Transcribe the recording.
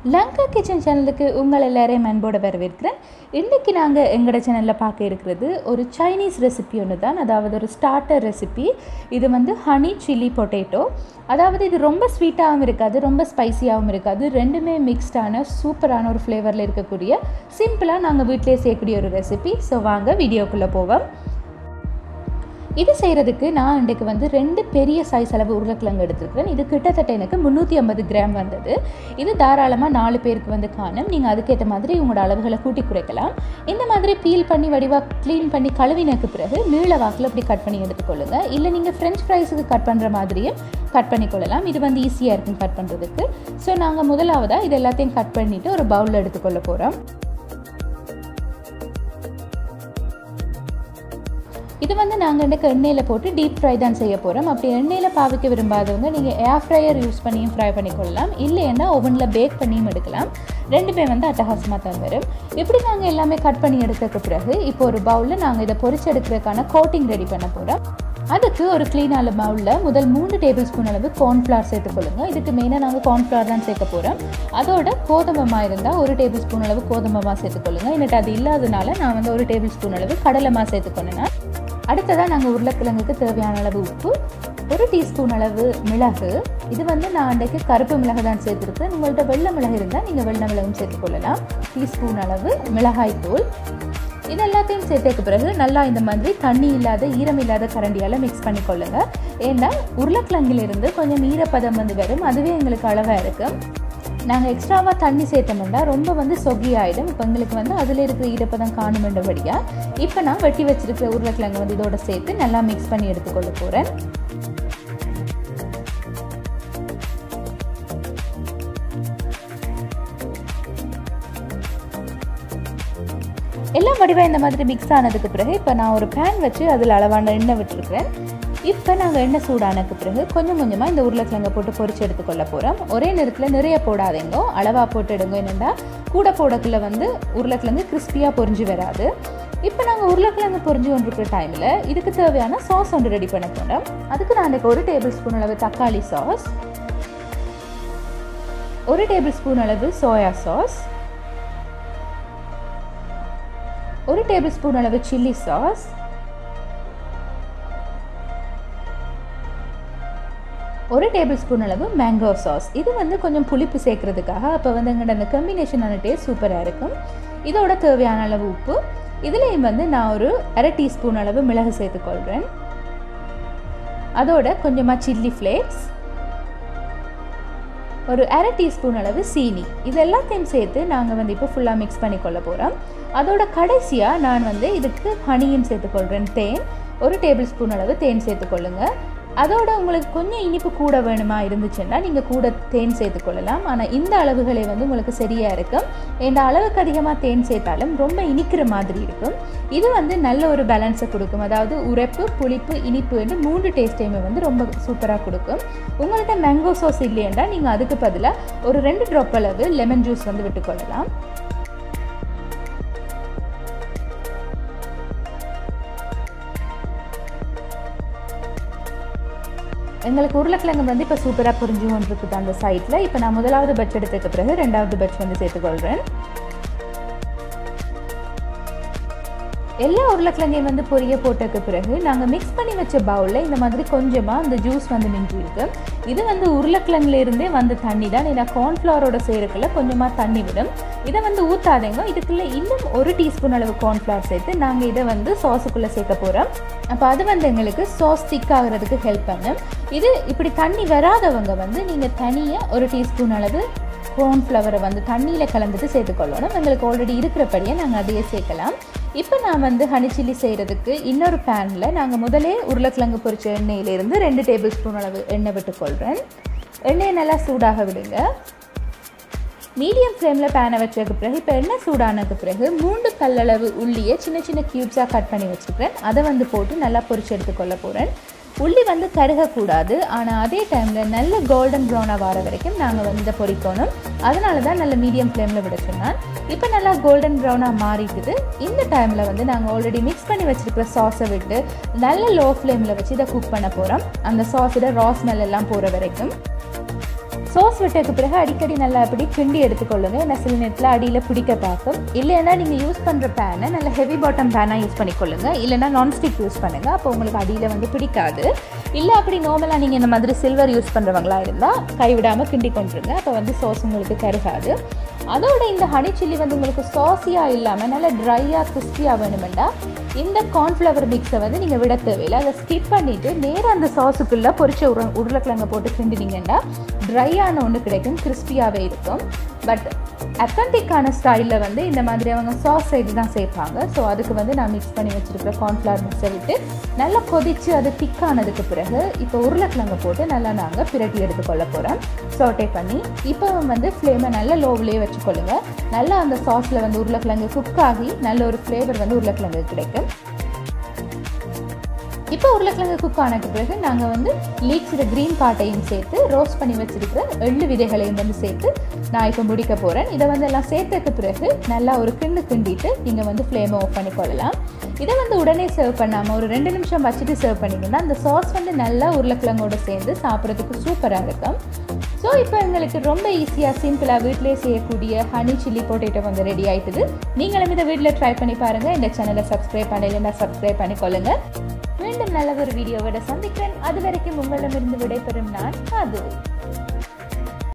Lanka kitchen சேனலுக்கு உங்கள் எல்லாரையும் அன்போடு வரவேற்கிறேன் இன்றைக்கி நாங்கள் எங்களோட சேனலில் பார்க்க இருக்கிறது ஒரு சைனீஸ் ரெசிபி ஒன்று தான் அதாவது ஒரு ஸ்டார்டர் ரெசிபி இது வந்து ஹனி சில்லி பொட்டேட்டோ அதாவது இது ரொம்ப ஸ்வீட்டாகவும் இருக்காது ரொம்ப ஸ்பைசியாகவும் இருக்காது ரெண்டுமே மிக்ஸ்டான சூப்பரான ஒரு ஃப்ளேவரில் இருக்கக்கூடிய சிம்பிளாக நாங்கள் வீட்டிலே செய்யக்கூடிய ஒரு ரெசிபி ஸோ வாங்க வீடியோக்குள்ளே போவோம் இது செய்கிறதுக்கு நான் இன்றைக்கு வந்து ரெண்டு பெரிய சைஸ் அளவு உருளைக்கிழங்கு எடுத்துருக்கிறேன் இது கிட்டத்தட்ட எனக்கு முந்நூற்றி ஐம்பது கிராம் வந்தது இது தாராளமாக நாலு பேருக்கு வந்து காணும் நீங்கள் அதுக்கேற்ற மாதிரி உங்களோட அளவுகளை கூட்டி குறைக்கலாம் இந்த மாதிரி பீல் பண்ணி வடிவாக க்ளீன் பண்ணி கழுவினக்கு பிறகு நீள வாக்கில் இப்படி கட் பண்ணி எடுத்துக்கொள்ளுங்க இல்லை நீங்கள் ஃப்ரெஞ்ச் ஃப்ரைஸுக்கு கட் பண்ணுற மாதிரியும் கட் பண்ணிக்கொள்ளலாம் இது வந்து ஈஸியாக இருக்கும் கட் பண்ணுறதுக்கு ஸோ நாங்கள் முதலாவதாக இது எல்லாத்தையும் கட் பண்ணிவிட்டு ஒரு பவுலில் எடுத்துக்கொள்ள போகிறோம் இது வந்து நாங்கள் இன்றைக்கு எண்ணெயில் போட்டு டீப் ஃப்ரை தான் செய்ய போகிறோம் அப்படி எண்ணெயில் பாவிக்க விரும்பாதவங்க நீங்கள் ஏர் ஃப்ரையர் யூஸ் பண்ணியும் ஃப்ரை பண்ணிக்கொள்ளலாம் இல்லைன்னா ஓவனில் பேக் பண்ணியும் எடுக்கலாம் ரெண்டுமே வந்து அட்டகாசமாக தான் வரும் இப்படி நாங்கள் எல்லாமே கட் பண்ணி எடுத்ததுக்கு பிறகு இப்போ ஒரு பவுலில் நாங்கள் இதை பொரிச்சு எடுக்கிறதுக்கான கோட்டிங் ரெடி பண்ண போகிறோம் அதுக்கு ஒரு க்ளீனான பவுலில் முதல் மூணு டேபிள் ஸ்பூன் அளவு கார்ன்ஃப்ளவர் சேர்த்துக்கொள்ளுங்க இதுக்கு மெயினாக நாங்கள் கார்ன்ஃப்ளவர் தான் சேர்க்க போகிறோம் அதோட கோதுமை இருந்தால் ஒரு டேபிள் ஸ்பூன் அளவு கோதுமை சேர்த்துக்கொள்ளுங்க என்னட்டு அது இல்லாதனால நான் வந்து ஒரு டேபிள் ஸ்பூன் அளவு கடலைமா சேர்த்துக்கொண்டேன்னா அடுத்ததாக நாங்கள் உருளைக்கிழங்குக்கு தேவையான அளவு உப்பு ஒரு டீஸ்பூன் அளவு மிளகு இது வந்து நான் அன்றைக்கு கருப்பு மிளகு தான் சேர்த்துருக்கேன் உங்கள்கிட்ட வெள்ளை மிளகு இருந்தால் நீங்கள் வெள்ளை மிளகும் சேர்த்துக்கொள்ளலாம் டீஸ்பூன் அளவு மிளகாய் தூள் இது எல்லாத்தையும் சேர்த்ததுக்கு பிறகு நல்லா இந்த மாதிரி தண்ணி இல்லாத ஈரம் இல்லாத கரண்டியால் மிக்ஸ் பண்ணிக்கொள்ளுங்க ஏன்னா உருளைக்கிழங்கிலிருந்து கொஞ்சம் ஈரப்பதம் வந்து வரும் அதுவே எங்களுக்கு அளவாக இருக்கும் நாங்கள் எக்ஸ்ட்ராவாக தண்ணி சேர்த்தோம்னா ரொம்ப வந்து சொகி ஆகிடும் இப்போ எங்களுக்கு வந்து அதில் இருக்கிற ஈரப்பதம் காணுமென்றபடியாக இப்போ நான் வெட்டி வச்சிருக்கிற உருளைக்கிழங்கு வந்து இதோட சேர்த்து நல்லா மிக்ஸ் பண்ணி எடுத்துக்கொள்ள போகிறேன் எல்லாம் வடிவாக இந்த மாதிரி மிக்ஸ் ஆனதுக்கு பிறகு இப்போ நான் ஒரு பேன் வச்சு அதில் அளவான எண்ணெய் விட்டுருக்கிறேன் இப்போ நாங்கள் எண்ணெய் சூடானதுக்கு பிறகு கொஞ்சம் கொஞ்சமாக இந்த உருளைக்கிழங்கை போட்டு பொரிச்சு எடுத்துக்கொள்ள போகிறோம் ஒரே நேரத்தில் நிறைய போடாதீங்க அளவாக போட்டு எடுங்க என்னென்னா கூட போடக்குள்ள வந்து உருளைக்கிழங்கு கிறிஸ்பியாக பொரிஞ்சு வராது இப்போ நாங்கள் உருளைக்கிழங்கு பொரிஞ்சு கொண்டிருக்கிற டைமில் இதுக்கு தேவையான சாஸ் ஒன்று ரெடி பண்ண போனோம் அதுக்கு நான் இன்றைக்கி ஒரு டேபிள் ஸ்பூன் அளவு தக்காளி சாஸ் ஒரு டேபிள் ஸ்பூன் அளவு சோயா சாஸ் ஒரு டேபிள் ஸ்பூன் அளவு சில்லி சாஸ் ஒரு டேபிள் ஸ்பூன் அளவு மேங்கோ சாஸ் இது வந்து கொஞ்சம் புளிப்பு சேர்க்கறதுக்காக அப்போ வந்து எங்கள்ட அந்த கம்பினேஷனான டேஸ்ட் சூப்பராக இருக்கும் இதோட தேவையான அளவு உப்பு இதுலேயும் வந்து நான் ஒரு அரை டீஸ்பூன் அளவு மிளகு சேர்த்துக்கொள்கிறேன் அதோட கொஞ்சமாக சில்லி ஃப்ளேக்ஸ் ஒரு அரை டீஸ்பூன் அளவு சீனி இது எல்லாத்தையும் சேர்த்து நாங்கள் வந்து இப்போ ஃபுல்லாக மிக்ஸ் பண்ணிக்கொள்ள போகிறோம் அதோட கடைசியாக நான் வந்து இதுக்கு ஹனியும் சேர்த்துக்கொள்கிறேன் தேன் ஒரு டேபிள் ஸ்பூன் அளவு தேன் சேர்த்துக்கொள்ளுங்க அதோட உங்களுக்கு கொஞ்சம் இனிப்பு கூட வேணுமா இருந்துச்சுன்னா நீங்கள் கூட தேன் சேர்த்துக்கொள்ளலாம் ஆனால் இந்த அளவுகளை வந்து உங்களுக்கு சரியாக இருக்கும் இந்த அளவுக்கு அதிகமாக தேன் சேர்த்தாலும் ரொம்ப இனிக்கிற மாதிரி இருக்கும் இது வந்து நல்ல ஒரு பேலன்ஸை கொடுக்கும் அதாவது உரைப்பு புளிப்பு இனிப்பு என்று மூன்று டேஸ்ட்டையுமே வந்து ரொம்ப சூப்பராக கொடுக்கும் உங்கள்கிட்ட மேங்கோ சாஸ் இல்லையென்றா நீங்கள் அதுக்கு பதிலாக ஒரு ரெண்டு ட்ராப் அளவு லெமன் ஜூஸ் வந்து விட்டுக்கொள்ளலாம் எங்களுக்கு உருளைக்கிழங்கு வந்து இப்போ சூப்பராக புரிஞ்சு கொண்டிருக்குது அந்த சைட்டில் இப்போ நான் முதலாவது பட்ச் எடுத்ததுக்கு பிறகு ரெண்டாவது பட்ச் வந்து சேர்த்துக்கொள்கிறேன் எல்லா உருளைக்கிழங்கையும் வந்து பொரிய போட்டதுக்கு பிறகு நாங்கள் மிக்ஸ் பண்ணி வச்ச பவுலில் இந்த மாதிரி கொஞ்சமாக அந்த ஜூஸ் வந்து மிஞ்சி இருக்கு இது வந்து உருளைக்கிழங்குலேருந்தே வந்து தண்ணி தான் ஏன்னா கார்ன்ஃப்ளவரோட செய்கிறக்குள்ள கொஞ்சமாக தண்ணி விடும் இதை வந்து ஊற்றாதீங்க இதுக்குள்ளே இன்னும் ஒரு டீஸ்பூன் அளவு கார்ன்ஃப்ளவர் சேர்த்து நாங்கள் இதை வந்து சாஸுக்குள்ளே சேர்க்க போகிறோம் அப்போ அது வந்து எங்களுக்கு சாஸ் திக் ஆகிறதுக்கு ஹெல்ப் பண்ணும் இது இப்படி தண்ணி வராதவங்க வந்து நீங்கள் தனியாக ஒரு டீஸ்பூன் அளவு கார்ன்ஃப்ளவரை வந்து தண்ணியில் கலந்துட்டு சேர்த்துக்கொள்ளணும் எங்களுக்கு ஆல்ரெடி இருக்கிறபடியே நாங்கள் அதையே சேர்க்கலாம் இப்போ நான் வந்து ஹனி சில்லி செய்கிறதுக்கு இன்னொரு பேனில் நாங்கள் முதலே உருளைக்கிழங்கு பொரிச்ச எண்ணெயிலேருந்து ரெண்டு டேபிள் ஸ்பூன் அளவு எண்ணெய் விட்டுக்கொள்கிறேன் எண்ணெயை நல்லா சூடாக விடுங்க மீடியம் ஃப்ளேமில் பேனை வச்சதுக்கு பிறகு இப்போ எண்ணெய் சூடானதுக்கு பிறகு மூன்று கல்லளவு உள்ளியை சின்ன சின்ன க்யூப்ஸாக கட் பண்ணி வச்சுக்கிறேன் அதை வந்து போட்டு நல்லா பொரிச்சு எடுத்துக்கொள்ள போகிறேன் உள்ளி வந்து கருகக்கூடாது ஆனால் அதே டைமில் நல்ல கோல்டன் ப்ரௌனாக வர வரைக்கும் நாங்கள் வந்து இதை பொரிக்கணும் அதனால தான் நல்ல மீடியம் ஃப்ளேமில் விட சொன்னான் இப்போ நல்லா கோல்டன் ப்ரௌனாக மாறிட்டுது இந்த டைமில் வந்து நாங்கள் ஆல்ரெடி மிக்ஸ் பண்ணி வச்சுருக்கிற சாஸை விட்டு நல்ல லோ ஃப்ளேமில் வச்சு இதை குக் பண்ண போகிறோம் அந்த சாஸோட ரா ஸ்மெல் எல்லாம் போகிற வரைக்கும் சோஸ் விட்டதுக்கு பிறகு அடிக்கடி நல்லா அப்படி கிண்டி எடுத்துக்கொள்ளுங்க ஏன்னா சில நேரத்தில் அடியில் பிடிக்க பார்க்கும் இல்லைன்னா நீங்கள் யூஸ் பண்ணுற பேனை நல்ல ஹெவி பாட்டம் பேனாக யூஸ் பண்ணிக்கொள்ளுங்க இல்லைன்னா நான்ஸ்டிக் யூஸ் பண்ணுங்கள் அப்போ உங்களுக்கு அடியில் வந்து பிடிக்காது இல்லை அப்படி நார்மலாக நீங்கள் இந்த மாதிரி சில்வர் யூஸ் பண்ணுறவங்களா இருந்தால் கைவிடாமல் கிண்டி கொண்டுருங்க அப்போ வந்து சோஸ் உங்களுக்கு கருகாது அதோட இந்த ஹனி சில்லி வந்து உங்களுக்கு சாஸியாக இல்லாமல் நல்லா ட்ரையாக கிறிஸ்பியாக வேணுமெண்டா இந்த கார்ன்ஃப்ளவர் மிக்ஸை வந்து நீங்கள் விட தேவையில்லை அதை ஸ்கிப் பண்ணிவிட்டு நேராக அந்த சாஸுக்குள்ளே பொரிச்ச உரு உருளைக்கிழங்கை போட்டு கிண்டினீங்கன்னா ட்ரையான ஒன்று கிடைக்கும் கிறிஸ்பியாகவே இருக்கும் பட் அத்தன்டிக்கான ஸ்டைலில் வந்து இந்த மாதிரி அவங்க சாஸ் சைடு தான் சேர்ப்பாங்க ஸோ அதுக்கு வந்து நான் மிக்ஸ் பண்ணி வச்சுருக்கிற கார்ன்ஃப்ளவர் மிக்ஸை விட்டு நல்லா கொதித்து அது திக்கானதுக்கு பிறகு இப்போ உருளைக்கிழங்கை போட்டு நல்லா நாங்கள் பிரட்டி எடுத்துக்கொள்ள போகிறோம் சோட்டே பண்ணி இப்போ வந்து ஃப்ளேமை நல்லா லோவிலே வச்சுக்கொள்ளுங்க நல்லா அந்த சாஸில் வந்து உருளைக்கிழங்கு குக் ஆகி நல்ல ஒரு ஃப்ளேவர் வந்து உருளைக்கிழங்கு கிடைக்கும் இப்போ உருளைக்கிழங்கு குக் ஆனதுக்கு பிறகு நாங்கள் வந்து லீக்ஸில் க்ரீன் பாட்டையும் சேர்த்து ரோஸ்ட் பண்ணி வச்சிருக்கிற எள்ளு விதைகளையும் வந்து சேர்த்து நான் இப்போ முடிக்க போகிறேன் இதை வந்து எல்லாம் சேர்த்ததுக்கு பிறகு நல்லா ஒரு கிண்டு கிண்டிட்டு நீங்கள் வந்து ஃப்ளேமை ஆஃப் பண்ணிக்கொள்ளலாம் இதை வந்து உடனே சர்வ் பண்ணாமல் ஒரு ரெண்டு நிமிஷம் வச்சுட்டு சர்வ் பண்ணிங்கன்னா அந்த சாஸ் வந்து நல்லா உருளைக்கிழங்கோட சேர்ந்து சாப்பிட்றதுக்கு சூப்பராக இருக்கும் ஸோ இப்போ எங்களுக்கு ரொம்ப ஈஸியாக சிம்பிளாக வீட்டிலே செய்யக்கூடிய ஹனி சில்லி பொட்டேட்டோ வந்து ரெடி ஆயிட்டுது நீங்களும் இதை வீட்டில் ட்ரை பண்ணி பாருங்கள் இந்த சேனலை சப்ஸ்கிரைப் பண்ணலைன்னா சப்ஸ்கிரைப் பண்ணிக்கொள்ளுங்கள் மீண்டும் நல்ல ஒரு வீடியோவோட சந்திக்கிறேன் அது வரைக்கும் உங்களிடமிருந்து விடைபெறும் நான் அது